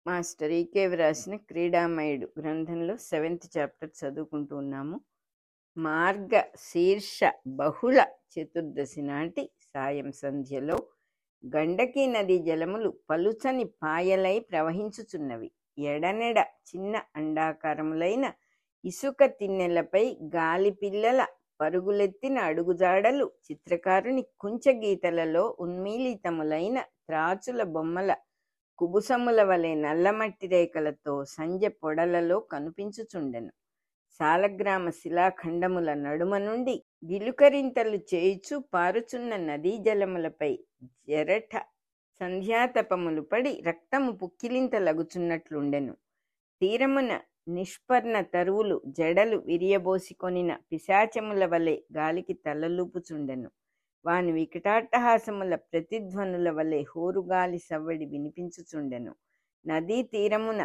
master ఈకే వ్రాసిన క్రీడామయుడు గ్రంథంలో seventh chapter చదువుకుంటూ ఉన్నాము మార్గ శీర్ష బహుళ చతుర్దశి నాటి సాయం సంధ్యలో గండకీ నది జలములు పలుచని పాయలై ప్రవహించుచున్నవి ఎడనెడ చిన్న అండాకారములైన ఇసుక తిన్నెలపై గాలి పిల్లల పరుగులెత్తిన అడుగుజాడలు చిత్రకారుని కుంచగీతలలో ఉన్మీలితములైన త్రాచుల బొమ్మల కుబుసముల వలె నల్లమట్టి రేఖలతో సంజె పొడలలో కనిపించుచుండెను సాలగ్రామ శిలాఖండముల నడుమ నుండి గిలుకరింతలు చేయుచు పారుచున్న నదీ జలములపై జరఠ సంధ్యాతపములు పడి రక్తము పుక్కిలింతలగుచున్నట్లుండెను తీరమున నిష్పర్ణ తరువులు జడలు విరియబోసికొనిన పిశాచముల వలె గాలికి తలలూపుచుండెను వాని వికటాట్టహాసముల ప్రతిధ్వనుల వలె హోరుగాలి సవ్వడి వినిపించుచుండెను నదీ తీరమున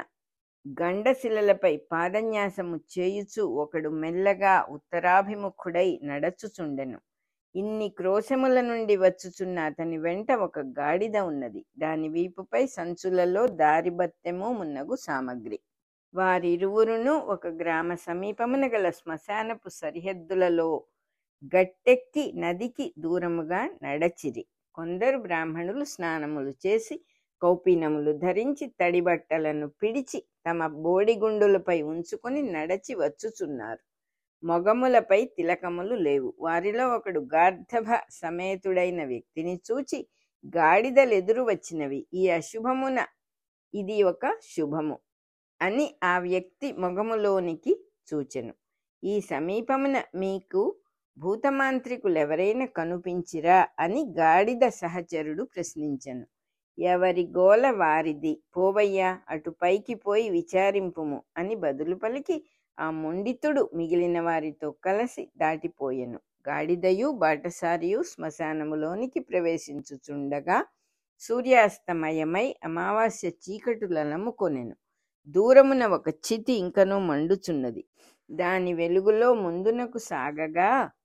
గండశిలలపై పాదన్యాసము చేయుచు ఒకడు మెల్లగా ఉత్తరాభిముఖుడై నడచుచుండెను ఇన్ని క్రోశముల నుండి వచ్చుచున్న అతని వెంట ఒక గాడిద ఉన్నది దాని వీపుపై సంచులలో దారిబత్తెము మున్నగు సామగ్రి వారిరువురును ఒక గ్రామ సమీపమున గల శ్మశానపు సరిహద్దులలో గట్టెక్కి నదికి దూరముగా నడచిరి కొందరు బ్రాహ్మణులు స్నానములు చేసి కౌపీనములు ధరించి తడి బట్టలను పిడిచి తమ బోడిగుండులపై ఉంచుకొని నడచి వచ్చుచున్నారు మొగములపై తిలకములు లేవు వారిలో ఒకడు గార్ధభ సమేతుడైన వ్యక్తిని చూచి గాడిదలెదురు వచ్చినవి ఈ అశుభమున ఇది ఒక శుభము అని ఆ వ్యక్తి మొగములోనికి చూచెను ఈ సమీపమున మీకు భూతమాంత్రికులెవరైనా కనుపించిరా అని గాడిద సహచరుడు ప్రశ్నించెను ఎవరి గోల వారిది పోవయ్యా అటు పైకి పోయి విచారింపుము అని బదులు పలికి ఆ మొండితుడు మిగిలిన వారితో కలిసి దాటిపోయెను గాడిదయు బాటసారియు శ్మశానములోనికి ప్రవేశించుచుండగా సూర్యాస్తమయమై అమావాస్య చీకటులనముకొనెను దూరమున ఒక చితి ఇంకనూ మండుచున్నది దాని వెలుగులో ముందునకు సాగగా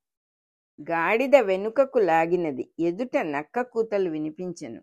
గాడిద వెనుకకు లాగినది ఎదుట నక్క కూతలు వినిపించెను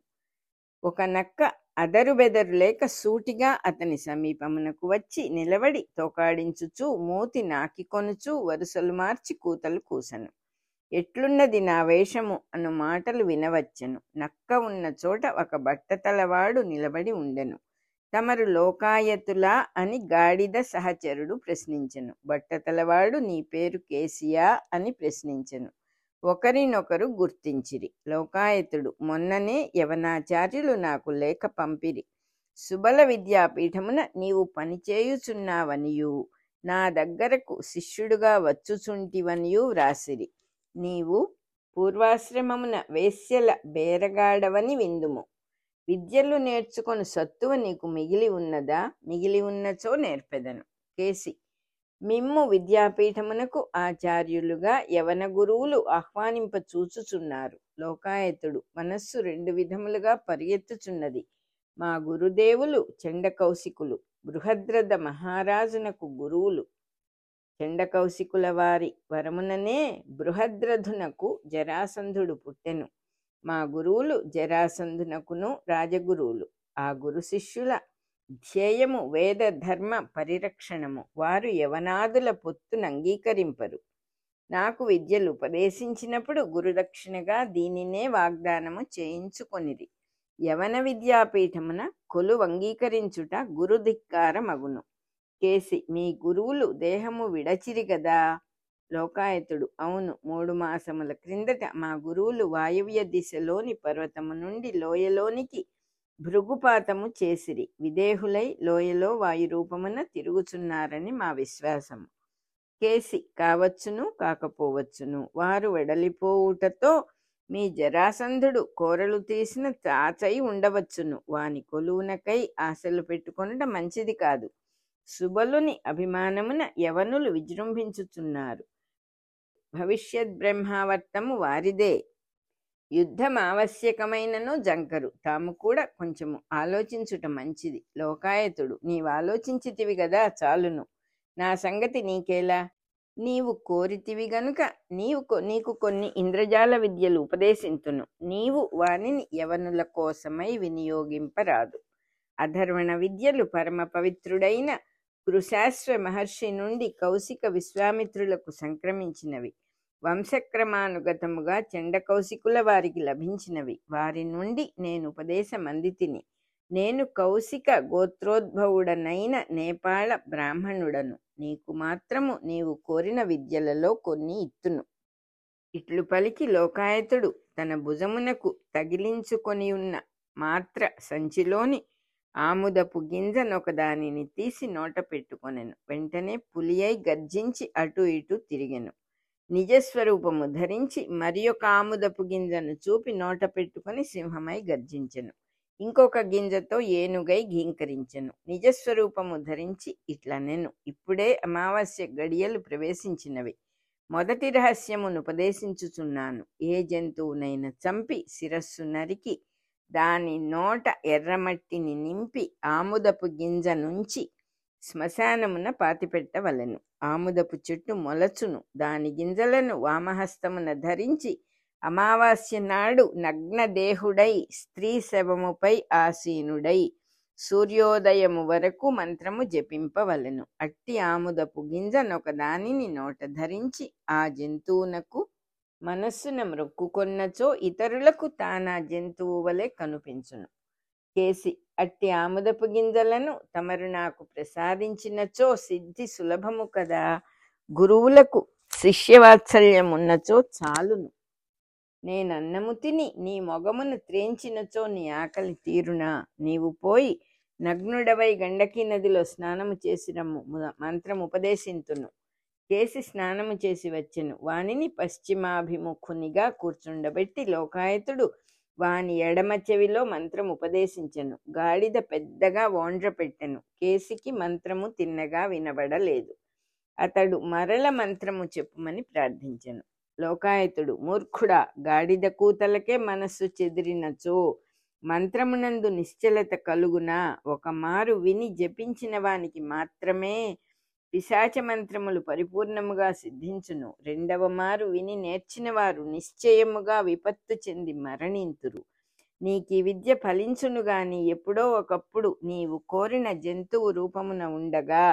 ఒక నక్క అదరు బెదరు లేక సూటిగా అతని సమీపమునకు వచ్చి నిలబడి తోకాడించుచు మూతి నాకికొనుచు వరుసలు మార్చి కూతలు కూసెను ఎట్లున్నది నా వేషము అను మాటలు వినవచ్చెను నక్క ఉన్న చోట ఒక బట్టతలవాడు నిలబడి ఉండెను తమరు లోకాయతులా అని గాడిద సహచరుడు ప్రశ్నించెను బట్టతలవాడు నీ పేరు కేసియా అని ప్రశ్నించెను ఒకరినొకరు గుర్తించిరి లోకాయతుడు మొన్ననే యవనాచార్యులు నాకు లేఖ పంపిరి సుబల విద్యాపీఠమున నీవు పనిచేయుచున్నావనియు నా దగ్గరకు శిష్యుడుగా వచ్చుచుంటివనియు వ్రాసిరి నీవు పూర్వాశ్రమమున వేశ్యల బేరగాడవని విందుము విద్యలు నేర్చుకొని సత్తువ నీకు మిగిలి ఉన్నదా మిగిలి ఉన్నచో నేర్పెదను కేసి మిమ్ము విద్యాపీఠమునకు ఆచార్యులుగా యవన గురువులు ఆహ్వానింప చూచుచున్నారు లోకాయతుడు మనస్సు రెండు విధములుగా పరిగెత్తుచున్నది మా గురుదేవులు చండకౌశికులు బృహద్రథ మహారాజునకు గురువులు చండకౌశికుల వారి వరముననే బృహద్రథునకు జరాసంధుడు పుట్టెను మా గురువులు జరాసంధునకును రాజగురువులు ఆ గురు శిష్యుల ధ్యేయము వేద ధర్మ పరిరక్షణము వారు యవనాదుల పొత్తును అంగీకరింపరు నాకు విద్యలు ఉపదేశించినప్పుడు గురుదక్షిణగా దీనినే వాగ్దానము చేయించుకొనిరి యవన విద్యాపీఠమున కొలు అంగీకరించుట గురుధిక్కారమగును కేసి మీ గురువులు దేహము విడచిరి గదా లోకాయతుడు అవును మూడు మాసముల క్రిందట మా గురువులు వాయువ్య దిశలోని పర్వతము నుండి లోయలోనికి భృగుపాతము చేసిరి విదేహులై లోయలో వాయురూపమున తిరుగుచున్నారని మా విశ్వాసము కేసి కావచ్చును కాకపోవచ్చును వారు వెడలిపోవుటతో మీ జరాసంధుడు కోరలు తీసిన తాచై ఉండవచ్చును వాని కొలువునకై ఆశలు పెట్టుకొనట మంచిది కాదు సుబలుని అభిమానమున యవనులు విజృంభించుచున్నారు భవిష్యత్ బ్రహ్మావర్తము వారిదే యుద్ధం ఆవశ్యకమైనను జంకరు తాము కూడా కొంచెము ఆలోచించుట మంచిది లోకాయతుడు నీవు ఆలోచించితివి గదా చాలును నా సంగతి నీకేలా నీవు కోరితివి గనుక నీవు నీకు కొన్ని ఇంద్రజాల విద్యలు ఉపదేశింతును నీవు వానిని యవనుల కోసమై వినియోగింపరాదు అధర్వణ విద్యలు పరమ పవిత్రుడైన కృశాశ్వ మహర్షి నుండి కౌశిక విశ్వామిత్రులకు సంక్రమించినవి వంశక్రమానుగతముగా చండ కౌశికుల వారికి లభించినవి వారి నుండి నేను ఉపదేశం అందితిని నేను కౌశిక గోత్రోద్భవుడనైన నేపాళ బ్రాహ్మణుడను నీకు మాత్రము నీవు కోరిన విద్యలలో కొన్ని ఇత్తును ఇట్లు పలికి లోకాయతుడు తన భుజమునకు తగిలించుకొని ఉన్న మాత్ర సంచిలోని ఆముదపు గింజనొక దానిని తీసి నోట పెట్టుకొనెను వెంటనే పులియై గర్జించి అటు ఇటు తిరిగెను నిజస్వరూపము ధరించి మరి ఒక ఆముదపు గింజను చూపి నోట పెట్టుకొని సింహమై గర్జించెను ఇంకొక గింజతో ఏనుగై ఘీంకరించెను నిజస్వరూపము ధరించి ఇట్లనెను ఇప్పుడే అమావాస్య గడియలు ప్రవేశించినవి మొదటి రహస్యమును ఉపదేశించుచున్నాను ఏ జంతువునైనా చంపి శిరస్సు నరికి దాని నోట ఎర్రమట్టిని నింపి ఆముదపు గింజ నుంచి శ్మశానమున పాతిపెట్టవలెను ఆముదపు చెట్టు మొలచును దాని గింజలను వామహస్తమున ధరించి అమావాస్య నాడు నగ్నదేహుడై స్త్రీ శవముపై ఆసీనుడై సూర్యోదయము వరకు మంత్రము జపింపవలెను అట్టి ఆముదపు గింజనొక దానిని నోట ధరించి ఆ జంతువునకు మనస్సున మ్రొక్కుకొన్నచో ఇతరులకు తానా జంతువు వలె కనిపించును కేసి అట్టి ఆముదపు గింజలను తమరు నాకు ప్రసాదించినచో సిద్ధి సులభము కదా గురువులకు శిష్యవాత్సల్యం ఉన్నచో చాలును నేనన్నము తిని నీ మొగమును త్రేంచినచో నీ ఆకలి తీరునా నీవు పోయి నగ్నుడవై గండకీ నదిలో స్నానము చేసిరమ్ము ము- మంత్రం ఉపదేశింతును చేసి స్నానము చేసి వచ్చెను వానిని పశ్చిమాభిముఖునిగా కూర్చుండబెట్టి లోకాయతుడు వాని ఎడమ చెవిలో మంత్రం ఉపదేశించెను గాడిద పెద్దగా ఓండ్ర పెట్టెను కేసికి మంత్రము తిన్నగా వినబడలేదు అతడు మరల మంత్రము చెప్పుమని ప్రార్థించెను లోకాయతుడు మూర్ఖుడా గాడిద కూతలకే మనస్సు చెదిరినచో మంత్రమునందు నిశ్చలత కలుగునా ఒక మారు విని జపించిన వానికి మాత్రమే పిశాచ మంత్రములు పరిపూర్ణముగా సిద్ధించును రెండవ మారు విని నేర్చిన వారు నిశ్చయముగా విపత్తు చెంది మరణింతురు నీకు ఈ విద్య ఫలించును గాని ఎప్పుడో ఒకప్పుడు నీవు కోరిన జంతువు రూపమున ఉండగా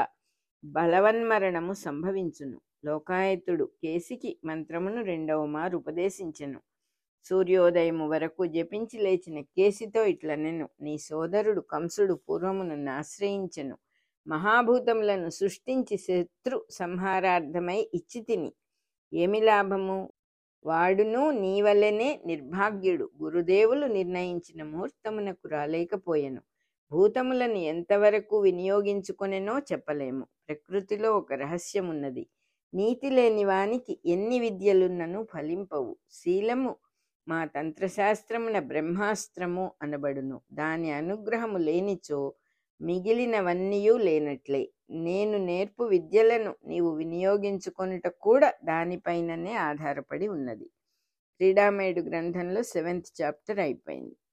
బలవన్మరణము సంభవించును లోకాయతుడు కేసికి మంత్రమును రెండవ మారు ఉపదేశించెను సూర్యోదయము వరకు జపించి లేచిన కేసితో ఇట్లనెను నీ సోదరుడు కంసుడు పూర్వము నన్ను ఆశ్రయించెను మహాభూతములను సృష్టించి శత్రు సంహారార్థమై ఇచ్చి తిని ఏమి లాభము వాడును నీ వల్లనే నిర్భాగ్యుడు గురుదేవులు నిర్ణయించిన ముహూర్తమునకు రాలేకపోయెను భూతములను ఎంతవరకు వినియోగించుకొనెనో చెప్పలేము ప్రకృతిలో ఒక రహస్యం ఉన్నది నీతి లేని వానికి ఎన్ని విద్యలున్నను ఫలింపవు శీలము మా తంత్రశాస్త్రమున బ్రహ్మాస్త్రము అనబడును దాని అనుగ్రహము లేనిచో మిగిలినవన్నీయూ లేనట్లే నేను నేర్పు విద్యలను నీవు వినియోగించుకొనుట కూడా దానిపైననే ఆధారపడి ఉన్నది క్రీడామేడు గ్రంథంలో సెవెంత్ చాప్టర్ అయిపోయింది